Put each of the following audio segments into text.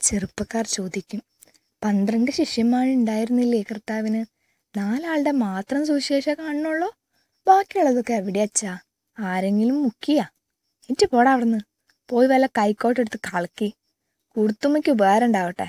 ചെറുപ്പക്കാർ ചോദിക്കും പന്ത്രണ്ട് ശിഷ്യന്മാരുണ്ടായിരുന്നില്ലേ കർത്താവിന് നാലാളുടെ മാത്രം സുവിശേഷം കാണുന്നുള്ളോ ബാക്കിയുള്ളതൊക്കെ എവിടെ അച്ഛാ ആരെങ്കിലും മുക്കിയാ എനിക്ക് പോടാ അവിടുന്ന് പോയി വല്ല കൈക്കോട്ടെടുത്ത് കളക്കി കുടുത്തുമ്മയ്ക്ക് ഉപകാരം ഉണ്ടാവട്ടെ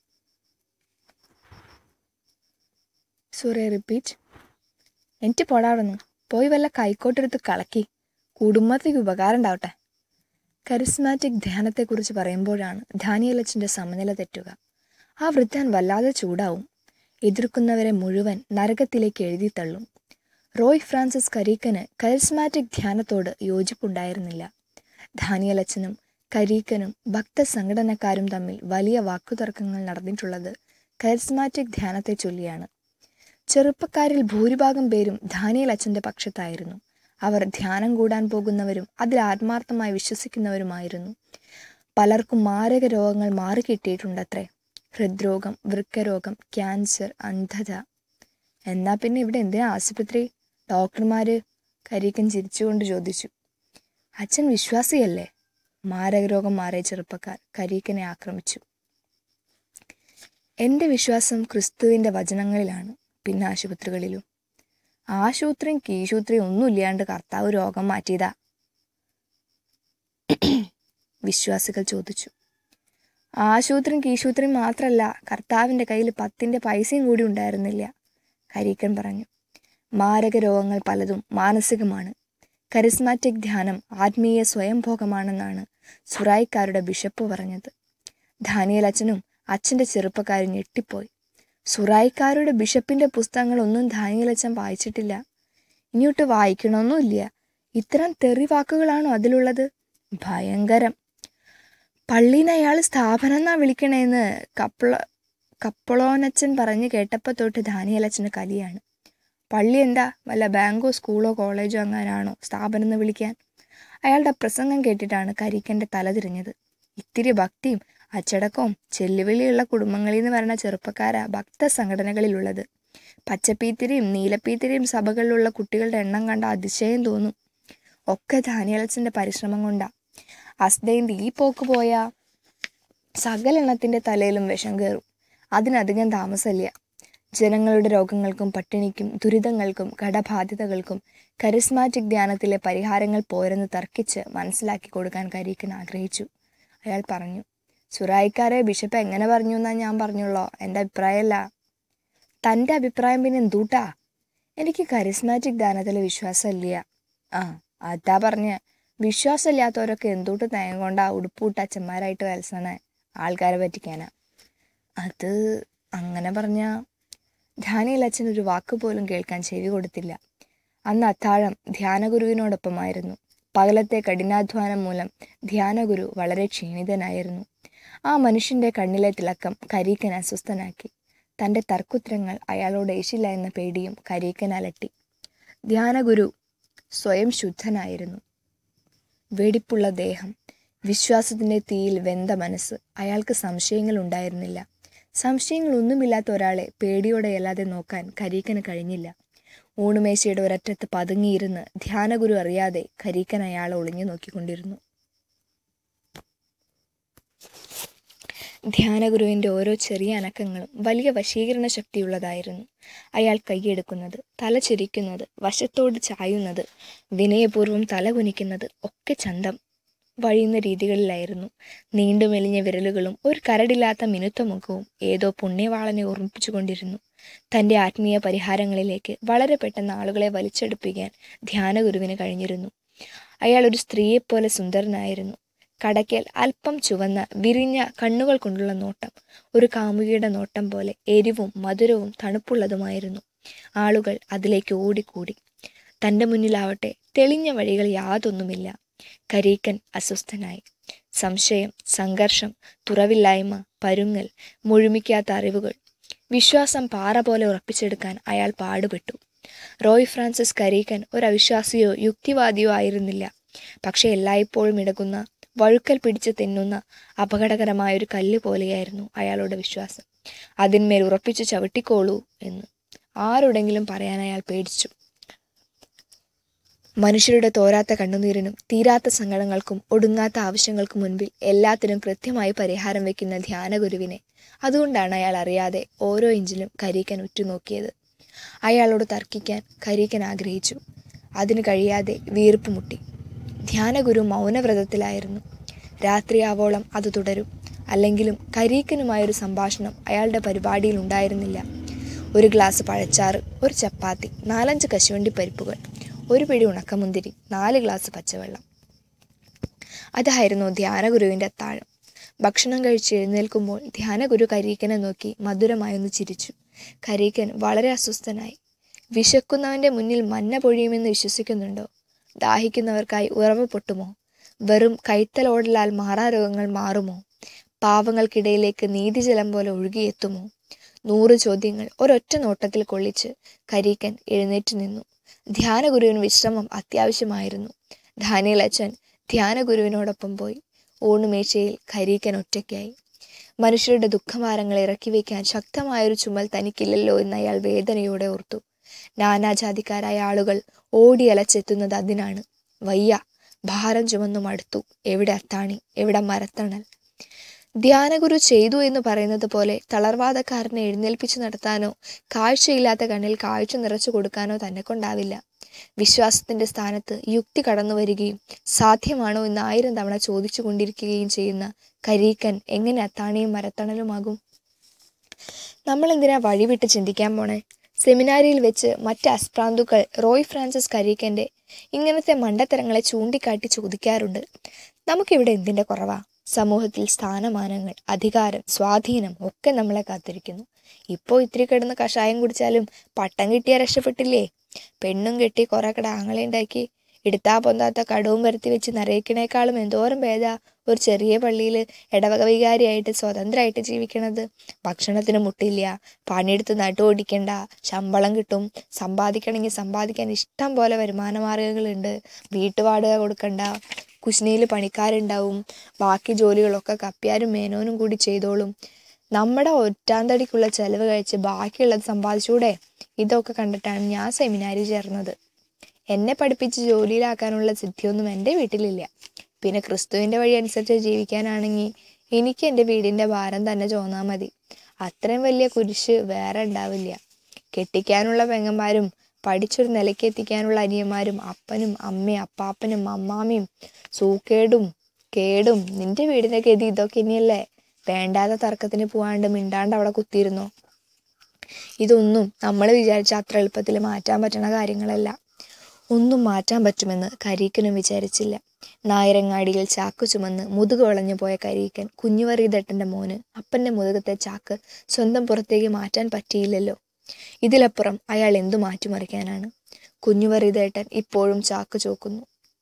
സോറി റിപ്പീറ്റ് എനിക്ക് പോടാ അവിടുന്ന് പോയി വല്ല കൈക്കോട്ടെടുത്ത് കളക്കി കുടുംബത്തേക്ക് ഉപകാരം ഉണ്ടാവട്ടെ കരിസ്മാറ്റിക് ധ്യാനത്തെക്കുറിച്ച് പറയുമ്പോഴാണ് ധാനിയലച്ചൻ്റെ സമനില തെറ്റുക ആ വൃദ്ധൻ വല്ലാതെ ചൂടാവും എതിർക്കുന്നവരെ മുഴുവൻ നരകത്തിലേക്ക് എഴുതി തള്ളും റോയ് ഫ്രാൻസിസ് കരീക്കന് കരിസ്മാറ്റിക് ധ്യാനത്തോട് യോജിപ്പുണ്ടായിരുന്നില്ല ധാനിയലച്ചനും കരീക്കനും ഭക്തസംഘടനക്കാരും തമ്മിൽ വലിയ വാക്കുതർക്കങ്ങൾ നടന്നിട്ടുള്ളത് കരിസ്മാറ്റിക് ധ്യാനത്തെ ചൊല്ലിയാണ് ചെറുപ്പക്കാരിൽ ഭൂരിഭാഗം പേരും ധാനിയൽ അച്ഛൻ്റെ പക്ഷത്തായിരുന്നു അവർ ധ്യാനം കൂടാൻ പോകുന്നവരും അതിൽ ആത്മാർത്ഥമായി വിശ്വസിക്കുന്നവരുമായിരുന്നു പലർക്കും മാരക രോഗങ്ങൾ മാറിക്കിട്ടിയിട്ടുണ്ടത്രേ ഹൃദ്രോഗം വൃക്കരോഗം ക്യാൻസർ അന്ധത എന്നാ പിന്നെ ഇവിടെ എന്തിനാ ആശുപത്രി ഡോക്ടർമാര് കരീക്കൻ ചിരിച്ചുകൊണ്ട് ചോദിച്ചു അച്ഛൻ വിശ്വാസിയല്ലേ മാരകരോഗം മാറിയ ചെറുപ്പക്കാർ കരീക്കനെ ആക്രമിച്ചു എൻ്റെ വിശ്വാസം ക്രിസ്തുവിൻ്റെ വചനങ്ങളിലാണ് പിന്നെ ആശുപത്രികളിലും ആശുപത്രിയും കീശുത്രിയും ഒന്നുമില്ലാണ്ട് കർത്താവ് രോഗം മാറ്റിയതാ വിശ്വാസികൾ ചോദിച്ചു ആശുപത്രിയും കീശുത്രിയും മാത്രമല്ല കർത്താവിൻ്റെ കയ്യിൽ പത്തിൻ്റെ പൈസയും കൂടി ഉണ്ടായിരുന്നില്ല കരീക്കൻ പറഞ്ഞു മാരക രോഗങ്ങൾ പലതും മാനസികമാണ് കരിസ്മാറ്റിക് ധ്യാനം ആത്മീയ സ്വയംഭോഗമാണെന്നാണ് സുറായിക്കാരുടെ ബിഷപ്പ് പറഞ്ഞത് ധാനിയൽ അച്ഛനും അച്ഛൻ്റെ ചെറുപ്പക്കാരും ഞെട്ടിപ്പോയി സുറായിക്കാരുടെ ബിഷപ്പിന്റെ പുസ്തകങ്ങളൊന്നും ധാനിയലച്ചൻ വായിച്ചിട്ടില്ല ഇനിയൊട്ട് വായിക്കണമെന്നുമില്ല ഇത്തരം തെറി വാക്കുകളാണോ അതിലുള്ളത് ഭയങ്കരം പള്ളീന്ന് അയാൾ സ്ഥാപനം എന്നാ വിളിക്കണേന്ന് കപ്പള കപ്പളോനച്ചൻ പറഞ്ഞ് കേട്ടപ്പോൾ തൊട്ട് ധാനിയലച്ചന് കലിയാണ് പള്ളി എന്താ വല്ല ബാങ്കോ സ്കൂളോ കോളേജോ അങ്ങാനാണോ സ്ഥാപനം എന്ന് വിളിക്കാൻ അയാളുടെ പ്രസംഗം കേട്ടിട്ടാണ് കരിക്കൻ്റെ തല തിരിഞ്ഞത് ഇത്തിരി ഭക്തിയും അച്ചടക്കവും ചെല്ലുവിളിയുള്ള കുടുംബങ്ങളിൽ നിന്ന് വരണ ചെറുപ്പക്കാരാ ഭക്ത സംഘടനകളിലുള്ളത് പച്ചപ്പീത്തിരിയും നീലപ്പീത്തിരിയും സഭകളിലുള്ള കുട്ടികളുടെ എണ്ണം കണ്ട അതിശയം തോന്നും ഒക്കെ ധാനിയൽസിന്റെ പരിശ്രമം കൊണ്ടാ അസ്തൈൻ്റെ ഈ പോക്ക് പോയാ സകലെണ്ണത്തിന്റെ തലയിലും വിഷം കയറും അതിനധികം താമസമില്ല ജനങ്ങളുടെ രോഗങ്ങൾക്കും പട്ടിണിക്കും ദുരിതങ്ങൾക്കും കടബാധ്യതകൾക്കും കരിസ്മാറ്റിക് ധ്യാനത്തിലെ പരിഹാരങ്ങൾ പോരെന്ന് തർക്കിച്ച് മനസ്സിലാക്കി കൊടുക്കാൻ കരീക്കൻ ആഗ്രഹിച്ചു അയാൾ പറഞ്ഞു സുറായിക്കാരെ ബിഷപ്പ് എങ്ങനെ പറഞ്ഞു എന്നാ ഞാൻ പറഞ്ഞുള്ളോ എൻ്റെ അഭിപ്രായമല്ല തൻ്റെ അഭിപ്രായം പിന്നെ എന്തൂട്ടാ എനിക്ക് കരിസ്മാറ്റിക് ദാനത്തിൽ വിശ്വാസമില്ല ആ അതാ പറഞ്ഞ വിശ്വാസമില്ലാത്തവരൊക്കെ എന്തൂട്ട് തേങ്ങ കൊണ്ടാ ഉടുപ്പൂട്ട് അച്ഛന്മാരായിട്ട് വത്സണേ ആൾക്കാരെ പറ്റിക്കാനാ അത് അങ്ങനെ പറഞ്ഞ ധ്യാനിയിൽ അച്ഛൻ ഒരു വാക്ക് പോലും കേൾക്കാൻ ചെവി കൊടുത്തില്ല അന്ന് അത്താഴം ധ്യാനഗുരുവിനോടൊപ്പമായിരുന്നു പകലത്തെ കഠിനാധ്വാനം മൂലം ധ്യാനഗുരു വളരെ ക്ഷീണിതനായിരുന്നു ആ മനുഷ്യന്റെ കണ്ണിലെ തിളക്കം കരീക്കൻ അസ്വസ്ഥനാക്കി തന്റെ തർക്കുത്തരങ്ങൾ അയാളോട് ഏശില്ല എന്ന പേടിയും കരീക്കൻ അലട്ടി ധ്യാനഗുരു സ്വയം ശുദ്ധനായിരുന്നു വെടിപ്പുള്ള ദേഹം വിശ്വാസത്തിന്റെ തീയിൽ വെന്ത മനസ്സ് അയാൾക്ക് സംശയങ്ങൾ ഉണ്ടായിരുന്നില്ല സംശയങ്ങളൊന്നുമില്ലാത്ത ഒരാളെ പേടിയോടെയല്ലാതെ നോക്കാൻ കരീക്കന് കഴിഞ്ഞില്ല ഊണുമേശയുടെ ഒരറ്റത്ത് പതുങ്ങിയിരുന്ന് ധ്യാനഗുരു അറിയാതെ കരീക്കൻ അയാളെ ഒളിഞ്ഞു നോക്കിക്കൊണ്ടിരുന്നു ധ്യാനഗുരുവിൻ്റെ ഓരോ ചെറിയ അനക്കങ്ങളും വലിയ വശീകരണ ശക്തിയുള്ളതായിരുന്നു അയാൾ കൈയെടുക്കുന്നത് തല ചിരിക്കുന്നത് വശത്തോട് ചായുന്നത് വിനയപൂർവ്വം തല കുനിക്കുന്നത് ഒക്കെ ചന്തം വഴിയുന്ന രീതികളിലായിരുന്നു നീണ്ടു മെലിഞ്ഞ വിരലുകളും ഒരു കരടില്ലാത്ത മിനുത്ത മുഖവും ഏതോ പുണ്യവാളനെ ഓർമ്മിപ്പിച്ചുകൊണ്ടിരുന്നു തൻ്റെ ആത്മീയ പരിഹാരങ്ങളിലേക്ക് വളരെ പെട്ടെന്ന് ആളുകളെ വലിച്ചെടുപ്പിക്കാൻ ധ്യാനഗുരുവിന് കഴിഞ്ഞിരുന്നു അയാൾ ഒരു സ്ത്രീയെപ്പോലെ സുന്ദരനായിരുന്നു കടയ്ക്കൽ അല്പം ചുവന്ന വിരിഞ്ഞ കണ്ണുകൾ കൊണ്ടുള്ള നോട്ടം ഒരു കാമുകിയുടെ നോട്ടം പോലെ എരിവും മധുരവും തണുപ്പുള്ളതുമായിരുന്നു ആളുകൾ അതിലേക്ക് ഓടിക്കൂടി തൻ്റെ മുന്നിലാവട്ടെ തെളിഞ്ഞ വഴികൾ യാതൊന്നുമില്ല കരീക്കൻ അസ്വസ്ഥനായി സംശയം സംഘർഷം തുറവില്ലായ്മ പരുങ്ങൽ മുഴുമിക്കാത്ത അറിവുകൾ വിശ്വാസം പാറ പോലെ ഉറപ്പിച്ചെടുക്കാൻ അയാൾ പാടുപെട്ടു റോയ് ഫ്രാൻസിസ് കരീക്കൻ ഒരു അവിശ്വാസിയോ യുക്തിവാദിയോ ആയിരുന്നില്ല പക്ഷെ എല്ലായ്പ്പോഴും ഇടകുന്ന വഴുക്കൽ പിടിച്ച് തിന്നുന്ന അപകടകരമായ ഒരു കല്ല് പോലെയായിരുന്നു അയാളുടെ വിശ്വാസം അതിന്മേൽ ഉറപ്പിച്ചു ചവിട്ടിക്കോളൂ എന്ന് ആരോടെങ്കിലും പറയാൻ അയാൾ പേടിച്ചു മനുഷ്യരുടെ തോരാത്ത കണ്ണുനീരിനും തീരാത്ത സങ്കടങ്ങൾക്കും ഒടുങ്ങാത്ത ആവശ്യങ്ങൾക്കും മുൻപിൽ എല്ലാത്തിനും കൃത്യമായി പരിഹാരം വയ്ക്കുന്ന ധ്യാനഗുരുവിനെ അതുകൊണ്ടാണ് അയാൾ അറിയാതെ ഓരോ ഇഞ്ചിലും കരീക്കൻ ഉറ്റുനോക്കിയത് അയാളോട് തർക്കിക്കാൻ കരീക്കൻ ആഗ്രഹിച്ചു അതിന് കഴിയാതെ വീർപ്പ് മുട്ടി ധ്യാനഗുരു മൗനവ്രതത്തിലായിരുന്നു രാത്രിയാവോളം അത് തുടരും അല്ലെങ്കിലും കരീക്കനുമായൊരു സംഭാഷണം അയാളുടെ പരിപാടിയിൽ ഉണ്ടായിരുന്നില്ല ഒരു ഗ്ലാസ് പഴച്ചാറ് ഒരു ചപ്പാത്തി നാലഞ്ച് കശുവണ്ടി പരിപ്പുകൾ ഒരു പിടി ഉണക്കമുന്തിരി നാല് ഗ്ലാസ് പച്ചവെള്ളം അതായിരുന്നു ധ്യാനഗുരുവിൻ്റെ അത്താഴം ഭക്ഷണം കഴിച്ച് എഴുന്നേൽക്കുമ്പോൾ ധ്യാനഗുരു കരീക്കനെ നോക്കി മധുരമായൊന്ന് ചിരിച്ചു കരീക്കൻ വളരെ അസ്വസ്ഥനായി വിശക്കുന്നവൻ്റെ മുന്നിൽ മഞ്ഞ പൊഴിയുമെന്ന് വിശ്വസിക്കുന്നുണ്ടോ ദാഹിക്കുന്നവർക്കായി ഉറവ് പൊട്ടുമോ വെറും കൈത്തലോടലാൽ മാറാരോഗങ്ങൾ മാറുമോ പാവങ്ങൾക്കിടയിലേക്ക് നീതിജലം പോലെ ഒഴുകിയെത്തുമോ നൂറ് ചോദ്യങ്ങൾ ഒരൊറ്റ നോട്ടത്തിൽ കൊള്ളിച്ച് കരീക്കൻ എഴുന്നേറ്റ് നിന്നു ധ്യാനഗുരുവിന് വിശ്രമം അത്യാവശ്യമായിരുന്നു ധാനിയൽ അച്ഛൻ ധ്യാനഗുരുവിനോടൊപ്പം പോയി ഊണുമേശയിൽ കരീക്കൻ ഒറ്റയ്ക്കായി മനുഷ്യരുടെ ദുഃഖഭാരങ്ങൾ ഇറക്കി വയ്ക്കാൻ ശക്തമായൊരു ചുമൽ തനിക്കില്ലല്ലോ എന്ന് അയാൾ വേദനയോടെ ഓർത്തു നാനാജാതിക്കാരായ ആളുകൾ ഓടി അലച്ചെത്തുന്നത് അതിനാണ് വയ്യ ഭാരം ചുമന്നു മടുത്തു എവിടെ അത്താണി എവിടെ മരത്തണൽ ധ്യാനഗുരു ചെയ്തു എന്ന് പറയുന്നത് പോലെ തളർവാദക്കാരനെ എഴുന്നേൽപ്പിച്ചു നടത്താനോ കാഴ്ചയില്ലാത്ത കണ്ണിൽ കാഴ്ച നിറച്ചു കൊടുക്കാനോ തന്നെ കൊണ്ടാവില്ല വിശ്വാസത്തിന്റെ സ്ഥാനത്ത് യുക്തി കടന്നു വരികയും സാധ്യമാണോ എന്ന് ആയിരം തവണ ചോദിച്ചു കൊണ്ടിരിക്കുകയും ചെയ്യുന്ന കരീക്കൻ എങ്ങനെ അത്താണിയും മരത്തണലുമാകും നമ്മൾ എന്തിനാ വഴിവിട്ട് ചിന്തിക്കാൻ പോണേ സെമിനാരിയിൽ വെച്ച് മറ്റ് അസ്പ്രാന്തുക്കൾ റോയ് ഫ്രാൻസിസ് കരീക്കന്റെ ഇങ്ങനത്തെ മണ്ടത്തരങ്ങളെ ചൂണ്ടിക്കാട്ടി ചോദിക്കാറുണ്ട് നമുക്കിവിടെ എന്തിന്റെ കുറവാ സമൂഹത്തിൽ സ്ഥാനമാനങ്ങൾ അധികാരം സ്വാധീനം ഒക്കെ നമ്മളെ കാത്തിരിക്കുന്നു ഇപ്പോൾ ഇത്തിരി കിടന്ന് കഷായം കുടിച്ചാലും പട്ടം കിട്ടിയാൽ രക്ഷപ്പെട്ടില്ലേ പെണ്ണും കെട്ടി കുറെ കട ആങ്ങളെ ഉണ്ടാക്കി എടുത്താ പൊന്താത്ത കടവും വരുത്തി വെച്ച് നരയിക്കണേക്കാളും എന്തോരം ഭേദ ഒരു ചെറിയ പള്ളിയിൽ ഇടവക വികാരിയായിട്ട് സ്വതന്ത്രമായിട്ട് ജീവിക്കണത് ഭക്ഷണത്തിന് മുട്ടില്ല പണിയെടുത്ത് നട്ടു ഓടിക്കണ്ട ശമ്പളം കിട്ടും സമ്പാദിക്കണമെങ്കിൽ സമ്പാദിക്കാൻ ഇഷ്ടം പോലെ വരുമാന മാർഗങ്ങളുണ്ട് വീട്ടുവാടക കൊടുക്കണ്ട കുശിനിയിൽ പണിക്കാരുണ്ടാവും ബാക്കി ജോലികളൊക്കെ കപ്പ്യാരും മേനോനും കൂടി ചെയ്തോളും നമ്മുടെ ഒറ്റാന്തടിക്കുള്ള ചെലവ് കഴിച്ച് ബാക്കിയുള്ളത് സമ്പാദിച്ചൂടെ ഇതൊക്കെ കണ്ടിട്ടാണ് ഞാൻ സെമിനാരി ചേർന്നത് എന്നെ പഠിപ്പിച്ച് ജോലിയിലാക്കാനുള്ള സിദ്ധിയൊന്നും എൻ്റെ വീട്ടിലില്ല പിന്നെ ക്രിസ്തുവിൻ്റെ വഴി അനുസരിച്ച് ജീവിക്കാനാണെങ്കിൽ എനിക്ക് എൻ്റെ വീടിൻ്റെ ഭാരം തന്നെ ചോന്നാൽ മതി അത്രയും വലിയ കുരിശ് വേറെ ഉണ്ടാവില്ല കെട്ടിക്കാനുള്ള പെങ്ങന്മാരും പഠിച്ചൊരു നിലയ്ക്ക് എത്തിക്കാനുള്ള അനിയന്മാരും അപ്പനും അമ്മയും അപ്പാപ്പനും അമ്മാമ്മയും സൂക്കേടും കേടും നിന്റെ വീടിൻ്റെ ഗതി ഇതൊക്കെ ഇനിയല്ലേ വേണ്ടാത്ത തർക്കത്തിന് പോവാണ്ട് മിണ്ടാണ്ട് അവിടെ കുത്തിയിരുന്നോ ഇതൊന്നും നമ്മൾ വിചാരിച്ച അത്ര എളുപ്പത്തിൽ മാറ്റാൻ പറ്റുന്ന കാര്യങ്ങളല്ല ഒന്നും മാറ്റാൻ പറ്റുമെന്ന് കരീക്കനും വിചാരിച്ചില്ല നായരങ്ങാടിയിൽ ചാക്ക് ചുമന്ന് മുതുക് വളഞ്ഞു പോയ കരീക്കൻ കുഞ്ഞുവറീതട്ടൻ്റെ മോന് അപ്പൻ്റെ മുതുകത്തെ ചാക്ക് സ്വന്തം പുറത്തേക്ക് മാറ്റാൻ പറ്റിയില്ലല്ലോ ഇതിലപ്പുറം അയാൾ എന്തു മാറ്റിമറിക്കാനാണ് കുഞ്ഞുവറീതേട്ടൻ ഇപ്പോഴും ചാക്ക് ചോക്കുന്നു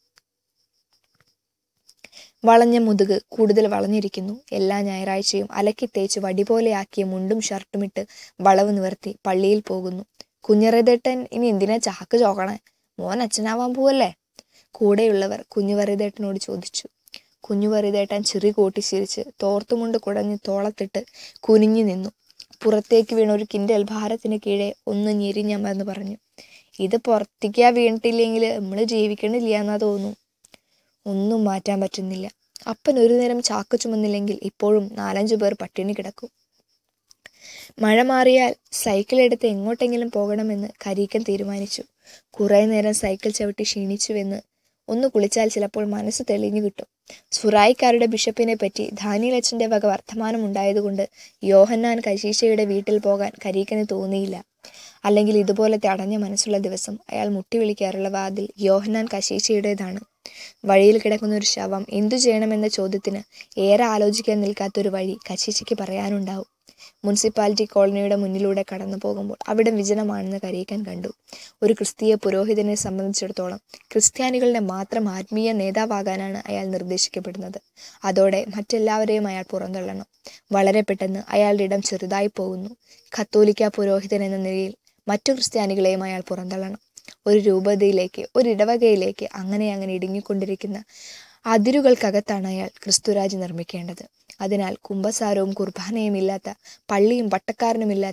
വളഞ്ഞ മുതുക് കൂടുതൽ വളഞ്ഞിരിക്കുന്നു എല്ലാ ഞായറാഴ്ചയും അലക്കി തേച്ച് വടി പോലെയാക്കിയ മുണ്ടും ഷർട്ടുമിട്ട് വളവ് നിവർത്തി പള്ളിയിൽ പോകുന്നു കുഞ്ഞറേതേട്ടൻ ഇനി എന്തിനാ ചാക്ക് ചോക്കണേ മോൻ അച്ഛനാവാൻ പോവല്ലേ കൂടെയുള്ളവർ കുഞ്ഞുവറിതേട്ടനോട് ചോദിച്ചു കുഞ്ഞുവറിതേട്ടൻ ചിറി കൂട്ടി ചിരിച്ച് തോർത്തുമുണ്ട് കുടഞ്ഞ് തോളത്തിട്ട് കുനിഞ്ഞു നിന്നു പുറത്തേക്ക് വീണ ഒരു കിൻഡൽ ഭാരത്തിന് കീഴെ ഒന്ന് ഞെരിഞ്ഞമർന്ന് പറഞ്ഞു ഇത് പുറത്തേക്കാ വീണിട്ടില്ലെങ്കിൽ നമ്മൾ ജീവിക്കണില്ല എന്നാ തോന്നുന്നു ഒന്നും മാറ്റാൻ പറ്റുന്നില്ല അപ്പൻ ഒരു നേരം ചാക്ക് ചുമന്നില്ലെങ്കിൽ ഇപ്പോഴും നാലഞ്ചു പേർ പട്ടിണി കിടക്കും മഴ മാറിയാൽ സൈക്കിൾ എടുത്ത് എങ്ങോട്ടെങ്കിലും പോകണമെന്ന് കരീക്കൻ തീരുമാനിച്ചു കുറേ നേരം സൈക്കിൾ ചവിട്ടി ക്ഷീണിച്ചുവെന്ന് ഒന്ന് കുളിച്ചാൽ ചിലപ്പോൾ മനസ്സ് തെളിഞ്ഞു കിട്ടും സുറായിക്കാരുടെ ബിഷപ്പിനെ പറ്റി ധാനിയലച്ചന്റെ വക വർത്തമാനം ഉണ്ടായതുകൊണ്ട് യോഹന്നാൻ കശീശയുടെ വീട്ടിൽ പോകാൻ കരീക്കന് തോന്നിയില്ല അല്ലെങ്കിൽ ഇതുപോലത്തെ അടഞ്ഞ മനസ്സുള്ള ദിവസം അയാൾ മുട്ടി വിളിക്കാറുള്ള വാതിൽ യോഹന്നാൻ കശീശയുടേതാണ് വഴിയിൽ കിടക്കുന്ന ഒരു ശവം എന്തു ചെയ്യണമെന്ന ചോദ്യത്തിന് ഏറെ ആലോചിക്കാൻ നിൽക്കാത്തൊരു വഴി കശീശയ്ക്ക് പറയാനുണ്ടാവും മുനിസിപ്പാലിറ്റി കോളനിയുടെ മുന്നിലൂടെ കടന്നു പോകുമ്പോൾ അവിടെ വിജനമാണെന്ന് കരയിക്കാൻ കണ്ടു ഒരു ക്രിസ്തീയ പുരോഹിതനെ സംബന്ധിച്ചിടത്തോളം ക്രിസ്ത്യാനികളുടെ മാത്രം ആത്മീയ നേതാവാകാനാണ് അയാൾ നിർദ്ദേശിക്കപ്പെടുന്നത് അതോടെ മറ്റെല്ലാവരെയും അയാൾ പുറന്തള്ളണം വളരെ പെട്ടെന്ന് അയാളുടെ ഇടം ചെറുതായി പോകുന്നു കത്തോലിക്ക പുരോഹിതൻ എന്ന നിലയിൽ മറ്റു ക്രിസ്ത്യാനികളെയും അയാൾ പുറന്തള്ളണം ഒരു രൂപതയിലേക്ക് ഒരു ഇടവകയിലേക്ക് അങ്ങനെ അങ്ങനെ ഇടുങ്ങിക്കൊണ്ടിരിക്കുന്ന അതിരുകൾക്കകത്താണ് അയാൾ ക്രിസ്തുരാജ് നിർമ്മിക്കേണ്ടത് അതിനാൽ കുംഭസാരവും കുർബാനയും ഇല്ലാത്ത പള്ളിയും പട്ടക്കാരനുമില്ലാത്ത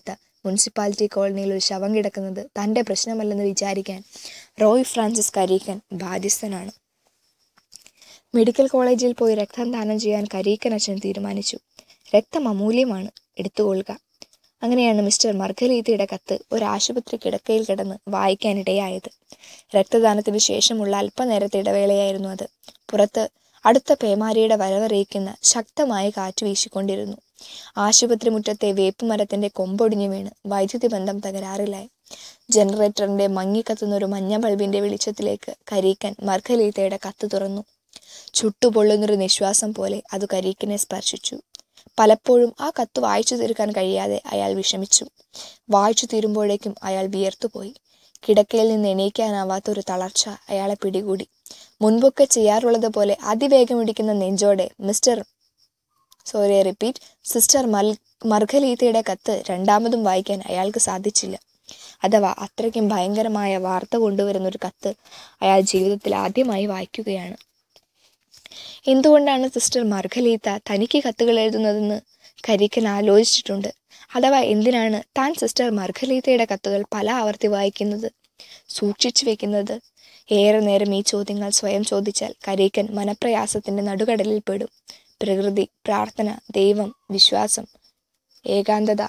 മുനിസിപ്പാലിറ്റി കോളനിയിൽ ഒരു ശവം കിടക്കുന്നത് തൻ്റെ പ്രശ്നമല്ലെന്ന് വിചാരിക്കാൻ റോയ് ഫ്രാൻസിസ് കരീക്കൻ ബാധ്യസ്ഥനാണ് മെഡിക്കൽ കോളേജിൽ പോയി രക്തം ദാനം ചെയ്യാൻ കരീക്കൻ അച്ഛൻ തീരുമാനിച്ചു രക്തം അമൂല്യമാണ് എടുത്തുകൊള്ളുക അങ്ങനെയാണ് മിസ്റ്റർ മർഗലീത്തയുടെ കത്ത് ഒരു ആശുപത്രി കിടക്കയിൽ കിടന്ന് വായിക്കാനിടയായത് രക്തദാനത്തിന് ശേഷമുള്ള അല്പനേരത്തെ ഇടവേളയായിരുന്നു അത് പുറത്ത് അടുത്ത പേമാരിയുടെ വരവറിയിക്കുന്ന ശക്തമായ കാറ്റ് വീശിക്കൊണ്ടിരുന്നു ആശുപത്രി മുറ്റത്തെ വേപ്പുമരത്തിന്റെ കൊമ്പൊടിഞ്ഞു വീണ് വൈദ്യുതി ബന്ധം തകരാറിലായി ജനറേറ്ററിന്റെ മങ്ങിക്കത്തുന്ന ഒരു മഞ്ഞ ബൾബിന്റെ വെളിച്ചത്തിലേക്ക് കരീക്കൻ മർഗലീത്തയുടെ കത്ത് തുറന്നു ചുട്ടുപൊള്ളുന്നൊരു നിശ്വാസം പോലെ അത് കരീക്കിനെ സ്പർശിച്ചു പലപ്പോഴും ആ കത്ത് വായിച്ചു തീർക്കാൻ കഴിയാതെ അയാൾ വിഷമിച്ചു വായിച്ചു തീരുമ്പോഴേക്കും അയാൾ വിയർത്തുപോയി കിടക്കയിൽ നിന്ന് എണീക്കാനാവാത്ത ഒരു തളർച്ച അയാളെ പിടികൂടി മുൻപൊക്കെ ചെയ്യാറുള്ളത് പോലെ അതിവേഗം ഇടിക്കുന്ന നെഞ്ചോടെ മിസ്റ്റർ സോറി റിപ്പീറ്റ് സിസ്റ്റർ മൽ മർഗലീതയുടെ കത്ത് രണ്ടാമതും വായിക്കാൻ അയാൾക്ക് സാധിച്ചില്ല അഥവാ അത്രയ്ക്കും ഭയങ്കരമായ വാർത്ത കൊണ്ടുവരുന്ന ഒരു കത്ത് അയാൾ ജീവിതത്തിൽ ആദ്യമായി വായിക്കുകയാണ് എന്തുകൊണ്ടാണ് സിസ്റ്റർ മർഗലീത്ത തനിക്ക് കത്തുകൾ എഴുതുന്നതെന്ന് കരിക്കൻ ആലോചിച്ചിട്ടുണ്ട് അഥവാ എന്തിനാണ് താൻ സിസ്റ്റർ മർഗലീത്തയുടെ കത്തുകൾ പല ആവർത്തി വായിക്കുന്നത് സൂക്ഷിച്ചു വെക്കുന്നത് ഏറെ നേരം ഈ ചോദ്യങ്ങൾ സ്വയം ചോദിച്ചാൽ കരീക്കൻ മനപ്രയാസത്തിന്റെ നടുകടലിൽ പെടും പ്രകൃതി പ്രാർത്ഥന ദൈവം വിശ്വാസം ഏകാന്തത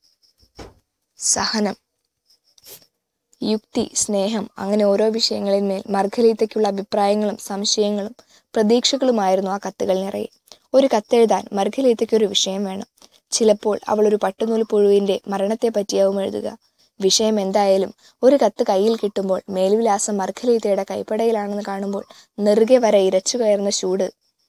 സഹനം യുക്തി സ്നേഹം അങ്ങനെ ഓരോ വിഷയങ്ങളിന്മേൽ മർഗലീത്തയ്ക്കുള്ള അഭിപ്രായങ്ങളും സംശയങ്ങളും പ്രതീക്ഷകളുമായിരുന്നു ആ കത്തുകൾ നിറയെ ഒരു കത്തെഴുതാൻ മർഗലീത്തയ്ക്ക് ഒരു വിഷയം വേണം ചിലപ്പോൾ അവൾ ഒരു പട്ടുനൂൽ പുഴുവിന്റെ മരണത്തെ പറ്റിയാവും എഴുതുക വിഷയം എന്തായാലും ഒരു കത്ത് കയ്യിൽ കിട്ടുമ്പോൾ മേൽവിലാസം മർഗലീത്തയുടെ കൈപ്പടയിലാണെന്ന് കാണുമ്പോൾ നെറുകെ വരെ ഇരച്ചു കയറുന്ന ചൂട്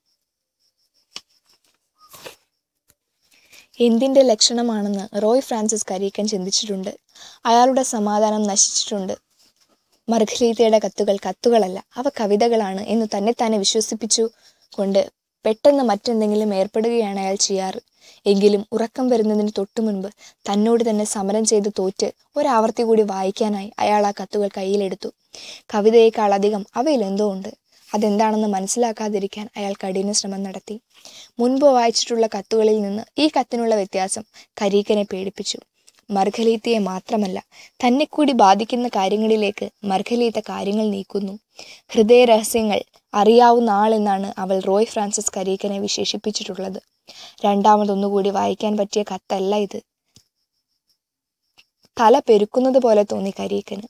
എന്തിന്റെ ലക്ഷണമാണെന്ന് റോയ് ഫ്രാൻസിസ് കരീക്കൻ ചിന്തിച്ചിട്ടുണ്ട് അയാളുടെ സമാധാനം നശിച്ചിട്ടുണ്ട് മർഗലീതയുടെ കത്തുകൾ കത്തുകളല്ല അവ കവിതകളാണ് എന്ന് തന്നെ തന്നെ വിശ്വസിപ്പിച്ചു കൊണ്ട് പെട്ടെന്ന് മറ്റെന്തെങ്കിലും ഏർപ്പെടുകയാണ് അയാൾ ചെയ്യാറ് എങ്കിലും ഉറക്കം വരുന്നതിന് തൊട്ടു മുൻപ് തന്നോട് തന്നെ സമരം ചെയ്ത് തോറ്റ് ഒരാവർത്തി കൂടി വായിക്കാനായി അയാൾ ആ കത്തുകൾ കയ്യിലെടുത്തു കവിതയേക്കാൾ അധികം അവയിൽ എന്തോ ഉണ്ട് അതെന്താണെന്ന് മനസ്സിലാക്കാതിരിക്കാൻ അയാൾ കഠിന ശ്രമം നടത്തി മുൻപ് വായിച്ചിട്ടുള്ള കത്തുകളിൽ നിന്ന് ഈ കത്തിനുള്ള വ്യത്യാസം കരീക്കനെ പേടിപ്പിച്ചു മർഗലീത്തയെ മാത്രമല്ല തന്നെ കൂടി ബാധിക്കുന്ന കാര്യങ്ങളിലേക്ക് മർഗലീത്ത കാര്യങ്ങൾ നീക്കുന്നു ഹൃദയ രഹസ്യങ്ങൾ അറിയാവുന്ന ആളെന്നാണ് അവൾ റോയ് ഫ്രാൻസിസ് കരീക്കനെ വിശേഷിപ്പിച്ചിട്ടുള്ളത് രണ്ടാമതൊന്നുകൂടി വായിക്കാൻ പറ്റിയ കത്തല്ല ഇത് തല പെരുക്കുന്നത് പോലെ തോന്നി കരീക്കന്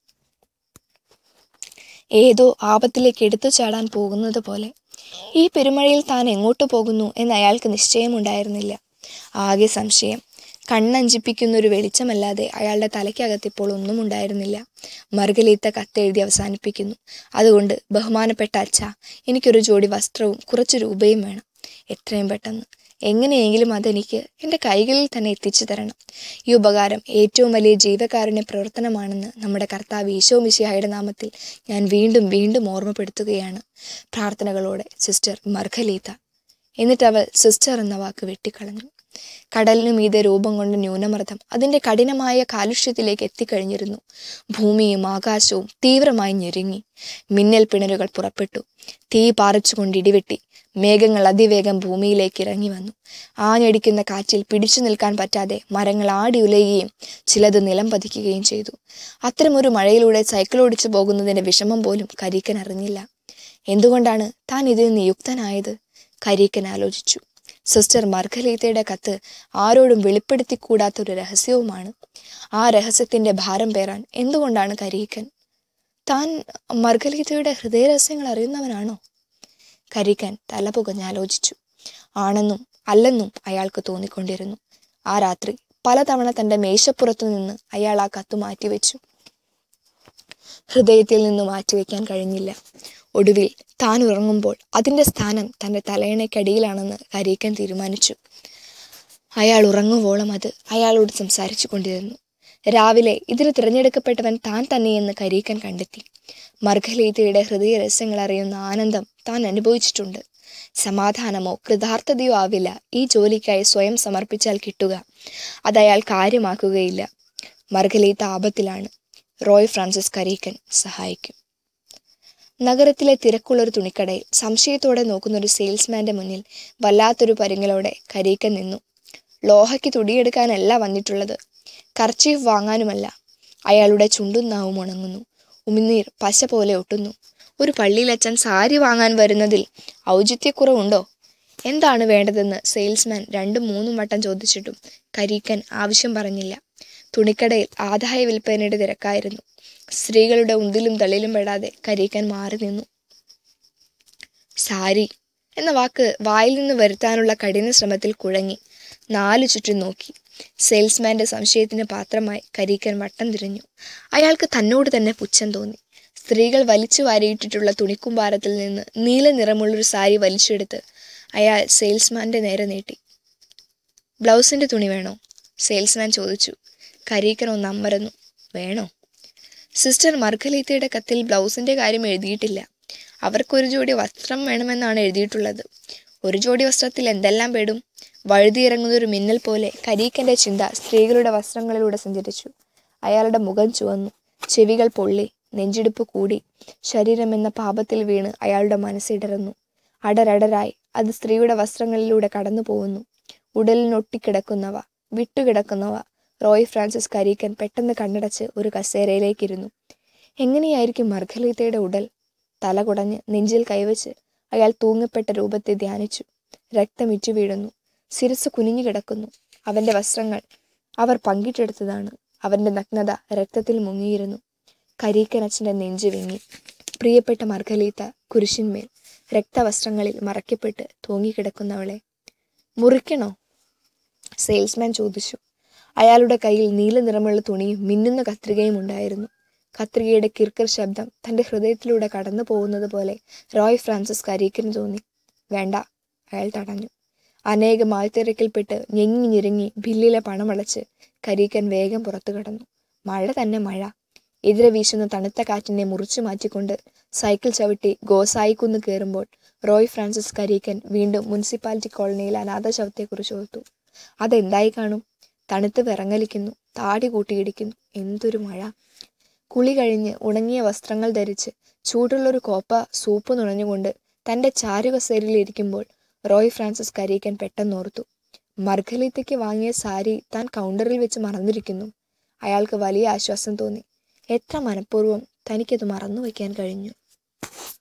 ഏതോ ആപത്തിലേക്ക് എടുത്തു ചാടാൻ പോകുന്നത് പോലെ ഈ പെരുമഴയിൽ താൻ എങ്ങോട്ട് പോകുന്നു എന്ന് അയാൾക്ക് നിശ്ചയമുണ്ടായിരുന്നില്ല ആകെ സംശയം കണ്ണഞ്ചിപ്പിക്കുന്ന ഒരു വെളിച്ചമല്ലാതെ അയാളുടെ തലയ്ക്കകത്ത് ഇപ്പോൾ ഒന്നും ഉണ്ടായിരുന്നില്ല മർഗലീത്ത കത്തെഴുതി അവസാനിപ്പിക്കുന്നു അതുകൊണ്ട് ബഹുമാനപ്പെട്ട അച്ഛ എനിക്കൊരു ജോഡി വസ്ത്രവും കുറച്ച് രൂപയും വേണം എത്രയും പെട്ടെന്ന് എങ്ങനെയെങ്കിലും അതെനിക്ക് എൻ്റെ കൈകളിൽ തന്നെ എത്തിച്ചു തരണം ഈ ഉപകാരം ഏറ്റവും വലിയ ജീവകാരുണ്യ പ്രവർത്തനമാണെന്ന് നമ്മുടെ കർത്താവ് ഈശോ മിശിഹായുടെ നാമത്തിൽ ഞാൻ വീണ്ടും വീണ്ടും ഓർമ്മപ്പെടുത്തുകയാണ് പ്രാർത്ഥനകളോടെ സിസ്റ്റർ മർഗലീത്ത എന്നിട്ട് അവൾ സിസ്റ്റർ എന്ന വാക്ക് വെട്ടിക്കളഞ്ഞു കടലിനു മീതെ രൂപം കൊണ്ട ന്യൂനമർദ്ദം അതിന്റെ കഠിനമായ കാലുഷ്യത്തിലേക്ക് എത്തിക്കഴിഞ്ഞിരുന്നു ഭൂമിയും ആകാശവും തീവ്രമായി ഞെരുങ്ങി മിന്നൽ പിണരുകൾ പുറപ്പെട്ടു തീ പാറിച്ചുകൊണ്ട് ഇടിവെട്ടി മേഘങ്ങൾ അതിവേഗം ഭൂമിയിലേക്ക് ഇറങ്ങി വന്നു ആഞ്ഞടിക്കുന്ന കാറ്റിൽ പിടിച്ചു നിൽക്കാൻ പറ്റാതെ മരങ്ങൾ ആടി ഉലയുകയും ചിലത് നിലം പതിക്കുകയും ചെയ്തു അത്തരമൊരു മഴയിലൂടെ സൈക്കിൾ ഓടിച്ചു പോകുന്നതിന്റെ വിഷമം പോലും കരീക്കൻ അറിഞ്ഞില്ല എന്തുകൊണ്ടാണ് താൻ ഇതിൽ നിയുക്തനായത് കരീക്കൻ ആലോചിച്ചു സിസ്റ്റർ മർഗലീത്തയുടെ കത്ത് ആരോടും വെളിപ്പെടുത്തിക്കൂടാത്ത ഒരു രഹസ്യവുമാണ് ആ രഹസ്യത്തിന്റെ ഭാരം പേറാൻ എന്തുകൊണ്ടാണ് കരീക്കൻ താൻ മർഗലീത്തയുടെ ഹൃദയരഹസ്യങ്ങൾ അറിയുന്നവനാണോ കരീക്കൻ തലപുകഞ്ഞാലോചിച്ചു ആണെന്നും അല്ലെന്നും അയാൾക്ക് തോന്നിക്കൊണ്ടിരുന്നു ആ രാത്രി പലതവണ തന്റെ മേശപ്പുറത്തു നിന്ന് അയാൾ ആ കത്ത് മാറ്റിവെച്ചു ഹൃദയത്തിൽ നിന്ന് മാറ്റിവെക്കാൻ കഴിഞ്ഞില്ല ഒടുവിൽ താൻ ഉറങ്ങുമ്പോൾ അതിന്റെ സ്ഥാനം തന്റെ തലയണയ്ക്കടിയിലാണെന്ന് കരീക്കൻ തീരുമാനിച്ചു അയാൾ ഉറങ്ങുവോളം അത് അയാളോട് സംസാരിച്ചു കൊണ്ടിരുന്നു രാവിലെ ഇതിന് തിരഞ്ഞെടുക്കപ്പെട്ടവൻ താൻ തന്നെയെന്ന് കരീക്കൻ കണ്ടെത്തി മർഗലീതയുടെ ഹൃദയ രഹസ്യങ്ങൾ അറിയുന്ന ആനന്ദം താൻ അനുഭവിച്ചിട്ടുണ്ട് സമാധാനമോ കൃതാർത്ഥതയോ ആവില്ല ഈ ജോലിക്കായി സ്വയം സമർപ്പിച്ചാൽ കിട്ടുക അത് അയാൾ കാര്യമാക്കുകയില്ല മർഗലീത്ത ആപത്തിലാണ് റോയ് ഫ്രാൻസിസ് കരീക്കൻ സഹായിക്കും നഗരത്തിലെ തിരക്കുള്ളൊരു തുണിക്കടയിൽ സംശയത്തോടെ നോക്കുന്ന ഒരു സെയിൽസ്മാന്റെ മുന്നിൽ വല്ലാത്തൊരു പരിങ്ങലോടെ കരീക്കൻ നിന്നു ലോഹയ്ക്ക് തുടിയെടുക്കാനല്ല വന്നിട്ടുള്ളത് കർച്ചീഫ് വാങ്ങാനുമല്ല അയാളുടെ ചുണ്ടും നാവും ഉണങ്ങുന്നു ഉമിനീർ പശ പോലെ ഒട്ടുന്നു ഒരു പള്ളിയിലച്ചൻ സാരി വാങ്ങാൻ വരുന്നതിൽ ഔചിത്യക്കുറവുണ്ടോ എന്താണ് വേണ്ടതെന്ന് സെയിൽസ്മാൻ രണ്ടും മൂന്നും വട്ടം ചോദിച്ചിട്ടും കരീക്കൻ ആവശ്യം പറഞ്ഞില്ല തുണിക്കടയിൽ ആദായ വിൽപ്പനയുടെ തിരക്കായിരുന്നു സ്ത്രീകളുടെ ഉന്തിലും തള്ളിലും പെടാതെ കരീക്കൻ മാറി നിന്നു സാരി എന്ന വാക്ക് വായിൽ നിന്ന് വരുത്താനുള്ള കഠിന ശ്രമത്തിൽ കുഴങ്ങി നാലു ചുറ്റും നോക്കി സെയിൽസ്മാന്റെ സംശയത്തിന് പാത്രമായി കരീക്കൻ വട്ടം തിരിഞ്ഞു അയാൾക്ക് തന്നോട് തന്നെ പുച്ഛം തോന്നി സ്ത്രീകൾ വലിച്ചു വാരിയിട്ടിട്ടുള്ള തുണിക്കുമ്പാരത്തിൽ നിന്ന് നീല നിറമുള്ളൊരു സാരി വലിച്ചെടുത്ത് അയാൾ സെയിൽസ്മാന്റെ നേരെ നീട്ടി ബ്ലൗസിന്റെ തുണി വേണോ സെയിൽസ്മാൻ ചോദിച്ചു കരീക്കൻ ഒന്ന് അമ്പരന്നു വേണോ സിസ്റ്റർ മർഗലീത്തയുടെ കത്തിൽ ബ്ലൗസിന്റെ കാര്യം എഴുതിയിട്ടില്ല അവർക്കൊരു ജോഡി വസ്ത്രം വേണമെന്നാണ് എഴുതിയിട്ടുള്ളത് ഒരു ജോഡി വസ്ത്രത്തിൽ എന്തെല്ലാം പെടും വഴുതിയിറങ്ങുന്ന ഒരു മിന്നൽ പോലെ കരീക്കന്റെ ചിന്ത സ്ത്രീകളുടെ വസ്ത്രങ്ങളിലൂടെ സഞ്ചരിച്ചു അയാളുടെ മുഖം ചുവന്നു ചെവികൾ പൊള്ളി നെഞ്ചിടിപ്പ് കൂടി ശരീരമെന്ന പാപത്തിൽ വീണ് അയാളുടെ മനസ്സിടറുന്നു അടരടരായി അത് സ്ത്രീയുടെ വസ്ത്രങ്ങളിലൂടെ കടന്നു പോകുന്നു ഉടലിനൊട്ടിക്കിടക്കുന്നവ വിട്ടുകിടക്കുന്നവ റോയ് ഫ്രാൻസിസ് കരീക്കൻ പെട്ടെന്ന് കണ്ണടച്ച് ഒരു കസേരയിലേക്കിരുന്നു എങ്ങനെയായിരിക്കും മർഗലീത്തയുടെ ഉടൽ തല കുടഞ്ഞ് നെഞ്ചിൽ കൈവച്ച് അയാൾ തൂങ്ങപ്പെട്ട രൂപത്തെ ധ്യാനിച്ചു രക്തമിറ്റു വീഴുന്നു ശിരസ് കുനിഞ്ഞു കിടക്കുന്നു അവന്റെ വസ്ത്രങ്ങൾ അവർ പങ്കിട്ടെടുത്തതാണ് അവന്റെ നഗ്നത രക്തത്തിൽ മുങ്ങിയിരുന്നു കരീക്കനച്ഛന്റെ നെഞ്ച് വിങ്ങി പ്രിയപ്പെട്ട മർഗലീത്ത കുരിശിന്മേൽ രക്തവസ്ത്രങ്ങളിൽ മറയ്ക്കപ്പെട്ട് തൂങ്ങിക്കിടക്കുന്നവളെ മുറിക്കണോ സെയിൽസ്മാൻ ചോദിച്ചു അയാളുടെ കയ്യിൽ നീല നിറമുള്ള തുണിയും മിന്നുന്ന കത്രികയും ഉണ്ടായിരുന്നു കത്രികയുടെ കിർക്കർ ശബ്ദം തന്റെ ഹൃദയത്തിലൂടെ കടന്നു പോകുന്നത് പോലെ റോയ് ഫ്രാൻസിസ് കരീക്കിന് തോന്നി വേണ്ട അയാൾ തടഞ്ഞു അനേകം ആൾത്തിരക്കിൽപ്പെട്ട് ഞെങ്ങി ഞെരുങ്ങി ബില്ലിലെ പണമടച്ച് കരീക്കൻ വേഗം പുറത്തു കടന്നു മഴ തന്നെ മഴ എതിരെ വീശുന്ന തണുത്ത കാറ്റിനെ മുറിച്ചു മാറ്റിക്കൊണ്ട് സൈക്കിൾ ചവിട്ടി ഗോസായിക്കുന്ന് കയറുമ്പോൾ റോയ് ഫ്രാൻസിസ് കരീക്കൻ വീണ്ടും മുനിസിപ്പാലിറ്റി കോളനിയിൽ അനാഥ ശവത്തെക്കുറിച്ച് ഓർത്തു അതെന്തായി കാണും തണുത്ത് വിറങ്ങലിക്കുന്നു താടി കൂട്ടിയിടിക്കുന്നു എന്തൊരു മഴ കുളി കഴിഞ്ഞ് ഉണങ്ങിയ വസ്ത്രങ്ങൾ ധരിച്ച് ചൂടുള്ളൊരു കോപ്പ സൂപ്പ് നുണഞ്ഞുകൊണ്ട് തന്റെ ചാരുകസേരയിൽ ഇരിക്കുമ്പോൾ റോയ് ഫ്രാൻസിസ് കരീക്കൻ പെട്ടെന്നോർത്തു മർഗലീത്തയ്ക്ക് വാങ്ങിയ സാരി താൻ കൗണ്ടറിൽ വെച്ച് മറന്നിരിക്കുന്നു അയാൾക്ക് വലിയ ആശ്വാസം തോന്നി എത്ര മനഃപൂർവ്വം തനിക്കത് മറന്നു വയ്ക്കാൻ കഴിഞ്ഞു